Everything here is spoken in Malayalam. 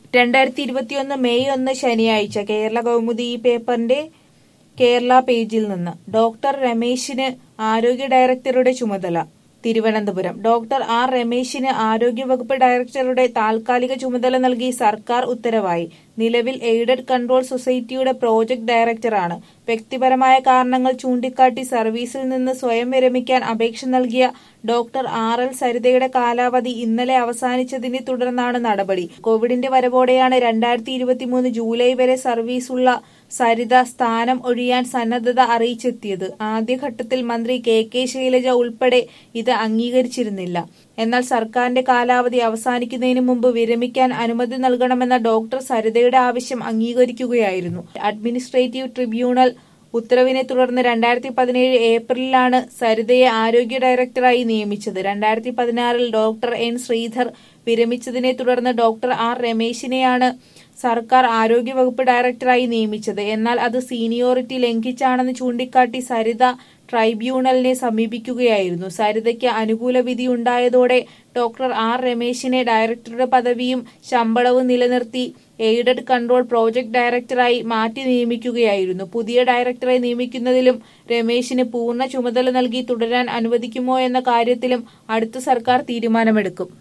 രണ്ടായിരത്തി ഇരുപത്തിയൊന്ന് മെയ് ഒന്ന് ശനിയാഴ്ച കേരള കൗമുദി ഈ പേപ്പറിന്റെ കേരള പേജിൽ നിന്ന് ഡോക്ടർ രമേശിന് ആരോഗ്യ ഡയറക്ടറുടെ ചുമതല തിരുവനന്തപുരം ഡോക്ടർ ആർ രമേശിന് ആരോഗ്യവകുപ്പ് ഡയറക്ടറുടെ താൽക്കാലിക ചുമതല നൽകി സർക്കാർ ഉത്തരവായി നിലവിൽ എയ്ഡഡ് കൺട്രോൾ സൊസൈറ്റിയുടെ പ്രോജക്ട് ഡയറക്ടറാണ് വ്യക്തിപരമായ കാരണങ്ങൾ ചൂണ്ടിക്കാട്ടി സർവീസിൽ നിന്ന് സ്വയം വിരമിക്കാൻ അപേക്ഷ നൽകിയ ഡോക്ടർ ആർ എൽ സരിതയുടെ കാലാവധി ഇന്നലെ അവസാനിച്ചതിനെ തുടർന്നാണ് നടപടി കോവിഡിന്റെ വരവോടെയാണ് രണ്ടായിരത്തി ഇരുപത്തിമൂന്ന് ജൂലൈ വരെ സർവീസുള്ള സരിത സ്ഥാനം ഒഴിയാൻ സന്നദ്ധത അറിയിച്ചെത്തിയത് ആദ്യഘട്ടത്തിൽ മന്ത്രി കെ കെ ശൈലജ ഉൾപ്പെടെ ഇത് അംഗീകരിച്ചിരുന്നില്ല എന്നാൽ സർക്കാരിന്റെ കാലാവധി അവസാനിക്കുന്നതിന് മുമ്പ് വിരമിക്കാൻ അനുമതി നൽകണമെന്ന ഡോക്ടർ സരിതയുടെ ആവശ്യം അംഗീകരിക്കുകയായിരുന്നു അഡ്മിനിസ്ട്രേറ്റീവ് ട്രിബ്യൂണൽ ഉത്തരവിനെ തുടർന്ന് രണ്ടായിരത്തി പതിനേഴ് ഏപ്രിലിലാണ് സരിതയെ ആരോഗ്യ ഡയറക്ടറായി നിയമിച്ചത് രണ്ടായിരത്തി പതിനാറിൽ ഡോക്ടർ എൻ ശ്രീധർ വിരമിച്ചതിനെ തുടർന്ന് ഡോക്ടർ ആർ രമേശിനെയാണ് സർക്കാർ ആരോഗ്യവകുപ്പ് ഡയറക്ടറായി നിയമിച്ചത് എന്നാൽ അത് സീനിയോറിറ്റി ലംഘിച്ചാണെന്ന് ചൂണ്ടിക്കാട്ടി സരിത ട്രൈബ്യൂണലിനെ സമീപിക്കുകയായിരുന്നു സരിതയ്ക്ക് അനുകൂല വിധി ഉണ്ടായതോടെ ഡോക്ടർ ആർ രമേശിനെ ഡയറക്ടറുടെ പദവിയും ശമ്പളവും നിലനിർത്തി എയ്ഡഡ് കൺട്രോൾ പ്രോജക്ട് ഡയറക്ടറായി മാറ്റി നിയമിക്കുകയായിരുന്നു പുതിയ ഡയറക്ടറെ നിയമിക്കുന്നതിലും രമേശിന് പൂർണ്ണ ചുമതല നൽകി തുടരാൻ അനുവദിക്കുമോ എന്ന കാര്യത്തിലും അടുത്ത സർക്കാർ തീരുമാനമെടുക്കും